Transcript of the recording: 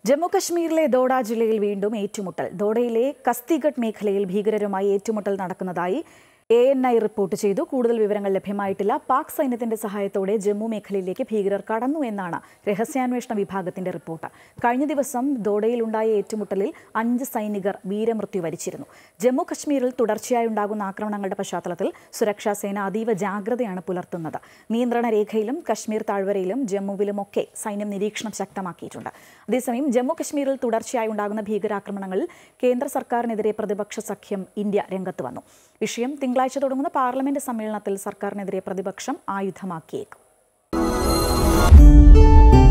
ജമ്മു കശ്മീരിലെ ദോഡ ജില്ലയിൽ വീണ്ടും ഏറ്റുമുട്ടൽ ദോഡയിലെ കസ്തിഗഡ് മേഖലയിൽ ഭീകരരുമായി ഏറ്റുമുട്ടൽ നടക്കുന്നതായി എ എൻ ഐ റിപ്പോർട്ട് ചെയ്തു കൂടുതൽ വിവരങ്ങൾ ലഭ്യമായിട്ടില്ല പാക് സൈന്യത്തിന്റെ സഹായത്തോടെ ജമ്മു മേഖലയിലേക്ക് ഭീകരർ കടന്നു എന്നാണ് രഹസ്യാന്വേഷണ വിഭാഗത്തിന്റെ റിപ്പോർട്ട് കഴിഞ്ഞ ദിവസം ദോഡയിലുണ്ടായ ഏറ്റുമുട്ടലിൽ അഞ്ച് സൈനികർ വീരമൃത്യു വരിച്ചിരുന്നു ജമ്മു കശ്മീരിൽ തുടർച്ചയായി ഉണ്ടാകുന്ന ആക്രമണങ്ങളുടെ പശ്ചാത്തലത്തിൽ സുരക്ഷാ സേന അതീവ ജാഗ്രതയാണ് പുലർത്തുന്നത് നിയന്ത്രണ രേഖയിലും കശ്മീർ താഴ്വരയിലും ജമ്മുവിലുമൊക്കെ സൈന്യം നിരീക്ഷണം ശക്തമാക്കിയിട്ടുണ്ട് അതേസമയം ജമ്മു കശ്മീരിൽ തുടർച്ചയായി ഉണ്ടാകുന്ന ഭീകരാക്രമണങ്ങളിൽ കേന്ദ്ര സർക്കാരിനെതിരെ പ്രതിപക്ഷ സഖ്യം ഇന്ത്യ രംഗത്ത് വന്നു വിഷയം തിങ്കളാഴ്ച തുടങ്ങുന്ന പാർലമെന്റ് സമ്മേളനത്തിൽ സർക്കാരിനെതിരെ പ്രതിപക്ഷം ആയുധമാക്കിയേക്കും